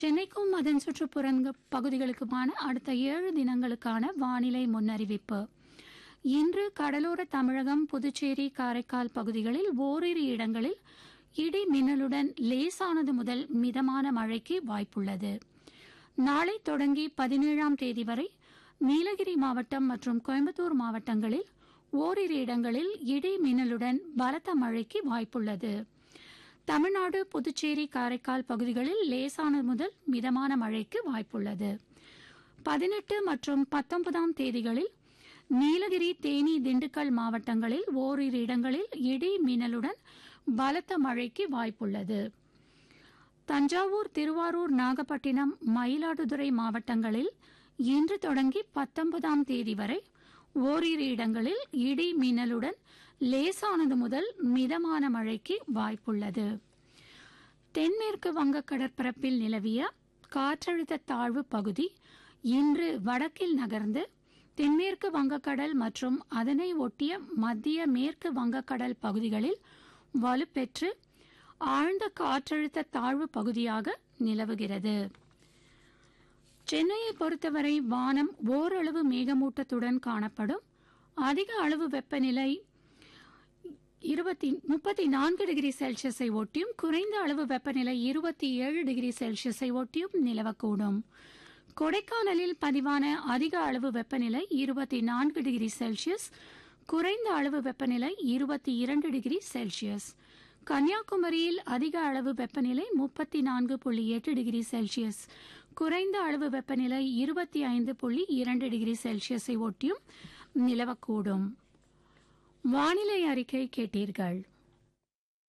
சென்னைக்கும் அதன் சுற்றுப்புற பகுதிகளுக்குமான அடுத்த ஏழு தினங்களுக்கான வானிலை முன்னறிவிப்பு இன்று கடலோர தமிழகம் புதுச்சேரி காரைக்கால் பகுதிகளில் ஓரிரு இடங்களில் இடி மின்னலுடன் லேசானது முதல் மிதமான மழைக்கு வாய்ப்புள்ளது நாளை தொடங்கி பதினேழாம் தேதி வரை நீலகிரி மாவட்டம் மற்றும் கோயம்புத்தூர் மாவட்டங்களில் ஓரிரு இடங்களில் இடி மின்னலுடன் பலத்த மழைக்கு வாய்ப்புள்ளது தமிழ்நாடு புதுச்சேரி காரைக்கால் பகுதிகளில் லேசானது முதல் மிதமான மழைக்கு வாய்ப்புள்ளது பதினெட்டு மற்றும் பத்தொன்பதாம் தேதிகளில் நீலகிரி தேனி திண்டுக்கல் மாவட்டங்களில் ஓரிரு இடங்களில் இடி மின்னலுடன் பலத்த மழைக்கு வாய்ப்புள்ளது தஞ்சாவூர் திருவாரூர் நாகப்பட்டினம் மயிலாடுதுறை மாவட்டங்களில் இன்று தொடங்கி பத்தொன்பதாம் தேதி வரை ஓரிரு இடங்களில் இடி மின்னலுடன் லேசானது முதல் மிதமான மழைக்கு வாய்ப்புள்ளது தென்மேற்கு வங்க கடற்பரப்பில் நிலவிய காற்றழுத்த தாழ்வு பகுதி இன்று வடக்கில் நகர்ந்து தென்மேற்கு வங்கக்கடல் மற்றும் அதனை ஒட்டிய மத்திய மேற்கு வங்கக்கடல் பகுதிகளில் வலுப்பெற்று ஆழ்ந்த காற்றழுத்த தாழ்வு பகுதியாக நிலவுகிறது சென்னையை பொறுத்தவரை வானம் ஓரளவு மேகமூட்டத்துடன் காணப்படும் அதிக அளவு வெப்பநிலை இருபத்தி முப்பத்தி நான்கு டிகிரி செல்சியஸை ஒட்டியும் குறைந்த அளவு வெப்பநிலை இருபத்தி ஏழு டிகிரி செல்சியஸை ஒட்டியும் நிலவக்கூடும் கொடைக்கானலில் பதிவான அதிக அளவு வெப்பநிலை இருபத்தி நான்கு டிகிரி செல்சியஸ் குறைந்த அளவு வெப்பநிலை இருபத்தி இரண்டு டிகிரி செல்சியஸ் கன்னியாகுமரியில் அதிக அளவு வெப்பநிலை முப்பத்தி நான்கு புள்ளி எட்டு டிகிரி செல்சியஸ் குறைந்த அளவு வெப்பநிலை இருபத்தி ஐந்து புள்ளி இரண்டு டிகிரி செல்சியஸை ஒட்டியும் நிலவக்கூடும் வானிலை அறிக்கை கேட்டீர்கள்